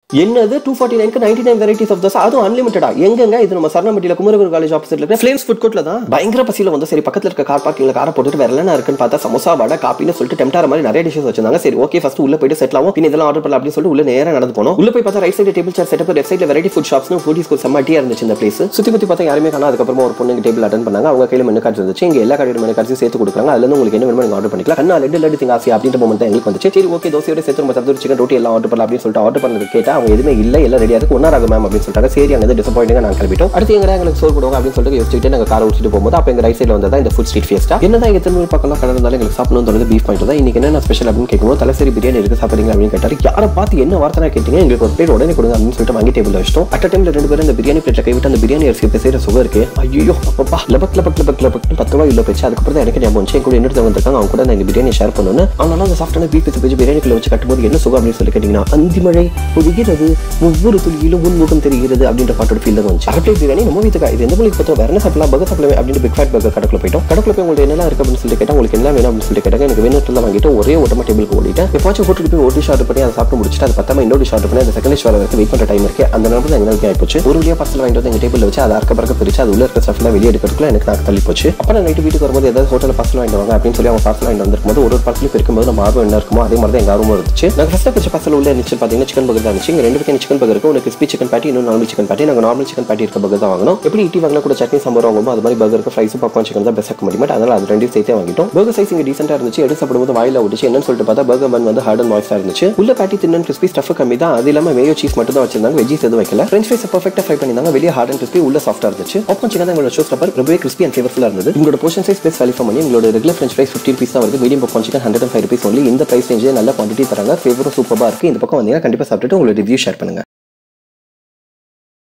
என்னது two forty நைன்க்கு ninety nine varieties of dosa அதுவும் அன்லிமிட்டடா எங்கங்க இது நம்ம சரணமட்டியில் குமரகுரு காலேஜ் ஆப்போசிட்ல இருக்க ஃபிளேம்ஸ் ஃபுட் கோர்ட்ல தான் பயங்கர பசியில வந்து சரி பக்கத்துல இருக்க கார் பார்க்கிங்ல காரை போட்டுட்டு வேற என்ன இருக்குன்னு பார்த்தா சமோசா வடை காப்பின்னு சொல்லிட்டு டெம்டார மாதிரி நிறைய டிஷஸ் வச்சிருந்தாங்க சரி ஓகே ஃபர்ஸ்ட் உள்ள போயிட்டு செட்டில் ஆகும் பின் இதெல்லாம் ஆர்டர் பண்ணலாம் அப்படின்னு சொல்லிட்டு உள்ள நேரா நடந்து போனோம் உள்ள போய் பார்த்தா right side table chair setup left சைடுல வெரைட்டி ஃபுட் ஷாப்ஸ்னு ஃபுட் ஸ்கூல் செம்மட்டியா இருந்துச்சு இந்த பிளேஸ் சுத்தி பத்தி பார்த்தா யாருமே காணா அதுக்கப்புறமா ஒரு பொண்ணுங்க டேபிள் அட்டன் பண்ணாங்க அவங்க கையில மெனு கார்டு இருந்துச்சு இங்க எல்லா கடையோட மெனு கார்ட்ஸும் சேர்த்து கொடுக்குறாங்க அதுல இருந்து உங்களுக்கு என்ன வேணுமோ நீங்க ஆர்டர் பண்ணிக்கலாம் கண்ணா லெட்டு லட்டு திங்க ஆசை அப்படின்ற மொமெண்ட் தான் எங்களுக்கு வந்துச்சு சரி ஓகே தோசையோட சேர்த்து நம்ம தந்தூரி சிக்கன் ரொட்டி எல்லாம் ஆர்டர் பண்ணலாம் அப்படின்னு சொல்லிட்டு ஆர்டர் பண்ணது கேட்டா அவங்க எதுவுமே இல்ல எல்லாம் ரெடியா இருக்கு ஒன்னா மேம் அப்படின்னு சொல்லிட்டாங்க சரி அங்கே டிசப்பாயிண்டிங்க நாங்கள் கிளம்பிட்டோம் அடுத்து எங்க எங்களுக்கு சோறு கொடுவாங்க அப்படின்னு சொல்லிட்டு யோசிச்சுட்டு நாங்கள் காரை ஓடிச்சிட்டு போகும்போது அப்போ எங்க ரைட் சைடில் வந்ததா இந்த ஃபுட் ஸ்ட்ரீட் ஃபேஸ்டா என்னதான் எங்க திரும்ப பக்கம் கடை இருந்தாலும் எங்களுக்கு சாப்பிடணும் தோணுது பீஃப் பாயிண்ட் தான் இன்னைக்கு என்ன ஸ்பெஷல் அப்படின்னு கேட்கும்போது தலைசரி பிரியாணி இருக்கு சாப்பிடுங்க அப்படின்னு கேட்டாரு யாரை பார்த்து என்ன வார்த்தை கேட்டீங்க எங்களுக்கு ஒரு பிளேட் உடனே கொடுங்க அப்படின்னு சொல்லிட்டு வாங்கி டேபிள் வச்சிட்டோம் அட் டைம்ல ரெண்டு பேரும் இந்த பிரியாணி பிளேட்ல கைவிட்டு அந்த பிரியாணி அரிசி பேசுகிற சுகம் இருக்கு ஐயோ அப்பப்பா லபக் லபக் லபக் லபக் பத்து ரூபாய் உள்ள போச்சு அதுக்கப்புறம் தான் எனக்கு ஞாபகம் வந்துச்சு என் கூட இன்னொருத்தவங்க வந்திருக்காங்க அவங்க கூட நான் இந்த பிரியாணி ஷேர் பண்ணணும் ஆனாலும் அந்த சாஃப்டான பீஃப் பீஸ் பேஜ் பிரியாணிக்குள்ள வச்சு கட்டும்போது என்ன சுகம் அப்படின்னு சொல்லி கேட்டீங்கன்னா அந்தி மழை பொழிகிறது ஒவ்வொரு துளியிலும் உன்முகம் தெரிகிறது அப்படின்ற பாட்டோட ஃபீல் தான் வந்துச்சு அரப்ளை பிரியாணி நம்ம வீட்டுக்கு இது எந்த மொழிக்கு பார்த்தோம் வேற என்ன சாப்பிடலாம் பர்கர் சாப்பிடலாம் அப்படின்னு பிக் ஃபேட் பர்கர் கடைக்குள்ள போயிட்டோம் கடைக்குள்ள போய் உங்களுக்கு என்னலாம் இருக்கு அப்படின்னு சொல்லிட்டு கேட்டா உங்களுக்கு என்ன வேணும் அப்படின்னு சொல்லிட்டு கேட்டாங்க எனக்கு வேணும் வாங்கிட்டு ஒரே ஓட்டமா டேபிளுக்கு ஓடிட்டேன் எப்பாச்சும் ஹோட்டலுக்கு போய் ஒரு டிஷ் ஆர்டர் பண்ணி அதை சாப்பிட்டு முடிச்சுட்டு அது பத்தாம இன்னொரு டிஷ் ஆர்டர் பண்ணி அந்த செகண்ட் டிஷ் வர வரைக்கும் வெயிட் பண்ற டைம் இருக்கு அந்த நேரத்தில் எங்களுக்கு ஆயிப்போச்சு ஒரு வழியா பார்சல் வாங்கிட்டு வந்து எங்க டேபிள் வச்சு அதை அறக்க பறக்க பிரிச்சு அது உள்ள இருக்க ஸ்டஃப்லாம் வெளியே எடுக்கிறதுக்குள்ள எனக்கு நான் தள்ளி போச்சு அப்போ நான் நைட்டு வீட்டுக்கு வரும்போது ஏதாவது ஹோட்டல் பார்சல் வாங்கிட்டு வாங்க அப்படின்னு சொல்லி அவங்க பார்சல் வாங்கிட்டு வந்திருக்கும்போது ஒரு ஒரு பார்சல் பிரிக்கும்போது நம்ம ஆர்வம் என்ன இருக்குமோ அதே மாதிரி தான் எங்க ஆர்வம் இருந்துச்சு நாங்கள் ஃபர்ஸ்ட் பிடிச்ச பார்சல் உள்ள இருந்துச்சு பார்த்தீங்கன்னா சிக்கன் பர்கர் தான் இருந்துச்சு இங்க ரெண்டு பேரும் சிக்கன் பர்கர் இருக்கு ஒன்று கிறிஸ்பி சிக்கன் பேட்டி இன்னும் நார்மல் சிக்கன் பேட்டி நாங்கள் நார்மல் சிக்கன் பேட்டி இருக்க பர்கர் தான் வாங்கணும் எப்படி இட்டி வாங்கினா கூட சட்னி சாம்பார் வாங்கும்போது அது மாதிரி பர்கருக்கு ஃப்ரைஸும் பாப்கார்ன் சிக்கன் தான் பெஸ்ட் முடியும் பட் அதனால அது ரெண்டையும் சேர்த்தே வாங்கிட்டோம் பர்கர் சைஸ் இங்கே டீசெண்டாக இருந்துச்சு எடுத்து சாப்பிடும்போது வாயில ஓடிச்சு என்னன்னு சொல்லிட்டு பார்த்தா பர்கர் பன் வந்து ஹார்ட் அண்ட் மாய்ஸ்டாக இருந்துச்சு உள்ள பேட்டி தின்னு கிறிஸ்பி ஸ்டஃப் கம்மி தான் அது இல்லாமல் மேயோ சீஸ் மட்டும் தான் வச்சிருந்தாங்க வெஜ்ஜீஸ் எதுவும் வைக்கல ஃப்ரெஞ்ச் ஃப்ரைஸ் பர்ஃபெக்டாக ஃப்ரை பண்ணியிருந்தாங்க வெளியே ஹார்ட் அண்ட் கிறிஸ்பி உள்ள சாஃப்டாக இருந்துச்சு பாப்கார்ன் சிக்கன் தான் எங்களோட ஷோ ஸ்டப்பர் ரொம்பவே கிறிஸ்பி அண்ட் ஃபிளேவர்ஃபுல்லாக இருந்தது உங்களோட போர்ஷன் சைஸ் பேஸ் வேலிஃபை பண்ணி உங்களோட regular french fries fifty rupees தான் வருது medium popcorn chicken hundred and five rupees only இந்த பிரைஸ் ரேஞ்சே நல்ல குவான்டிட்டி தராங்க ஃபேவரும் சூப்பராக இருக்கு இந்த பக்கம் வந்தீங்கன்னா கண்டிப்பாக சாப்பிட்டுட்டு உங்களோட ரிவ்யூ ஷேர் பண்ணுங்க